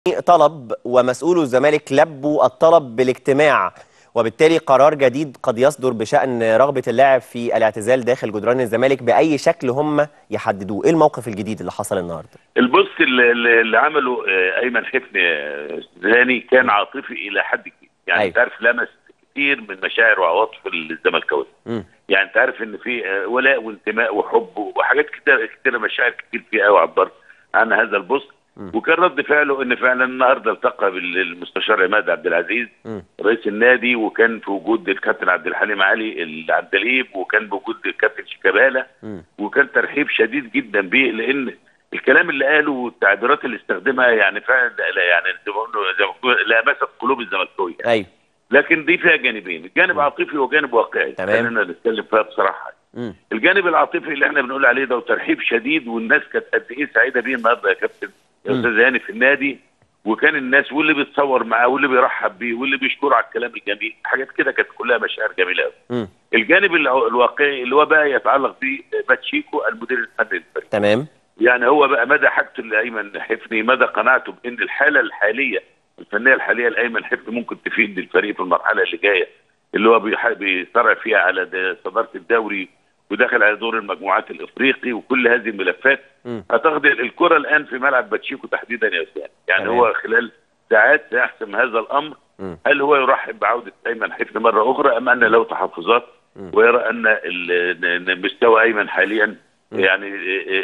طلب ومسؤولو الزمالك لبوا الطلب بالاجتماع وبالتالي قرار جديد قد يصدر بشأن رغبة اللاعب في الاعتزال داخل جدران الزمالك بأي شكل هم يحددوه ايه الموقف الجديد اللي حصل النهارده البص اللي, اللي عمله آه، ايمن حفني آه، زاني كان عاطفي الى حد كبير يعني أيوة. انت عارف لمس كتير من مشاعر وعواطف الزملكاويه مم. يعني انت عارف ان في آه، ولاء وانتماء وحب وحاجات كتير كتير مشاعر كتير فيها قوي عبر عن هذا البوست مم. وكان رد فعله ان فعلا النهارده التقى بالمستشار عماد عبد العزيز مم. رئيس النادي وكان في وجود الكابتن عبد الحليم علي العندليب وكان بوجود الكابتن شيكابالا مم. وكان ترحيب شديد جدا بيه لان الكلام اللي قاله والتعبيرات اللي استخدمها يعني فعلا لا- يعني زي ما بيقولوا- زي ما بيقولوا لامست قلوب الزملكاويه ايوه لكن دي فيها جانبين جانب عاطفي وجانب واقعي تمام. خلينا نتكلم فيها بصراحه مم. الجانب العاطفي اللي احنا بنقول عليه ده وترحيب شديد والناس كانت قد ايه سعيده بيه النهارده يا كابتن يا مم. استاذ هاني في النادي وكان الناس واللي بيتصور معاه واللي بيرحب بيه واللي بيشكره على الكلام الجميل حاجات كده كانت كلها مشاعر جميله قوي مم. الجانب الع- الواقعي اللي هو بقى يتعلق بباتشيكو المدير الفني للفريق تمام يعني هو بقى مدى حاجته لايمن حفني مدى قناعته بان الحاله الحاليه الفنيه الحاليه لايمن حفني ممكن تفيد الفريق في المرحله اللي جايه اللي هو بيح- بيصارع فيها على د- صداره الدوري وداخل على دور المجموعات الافريقي وكل هذه الملفات مم. اعتقد الكره الان في ملعب باتشيكو تحديدا يا استاذ يعني تمام. هو خلال ساعات سيحسم هذا الامر مم. هل هو يرحب بعوده ايمن حفني مره اخرى ام ان له تحفظات مم. ويرى ان ال- ان مستوى ايمن حاليا مم. يعني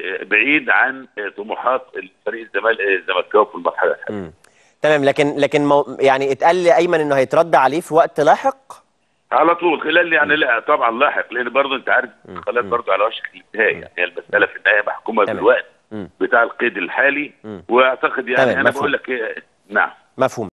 بعيد عن طموحات الفريق الزمالك الزملكاوي في المرحله الحاليه مم. تمام لكن لكن مو يعني اتقال لايمن انه هيترد عليه في وقت لاحق على طول خلال يعني لا طبعا لاحق لان برضه انت عارف مم. خلاص مم. برضه على وشك الانتهاء يعني هي المساله في النهايه محكومه تمام. بالوقت مم. بتاع القيد الحالي مم. واعتقد يعني تمام، انا مفهوم. بقول لك إيه، نعم مفهوم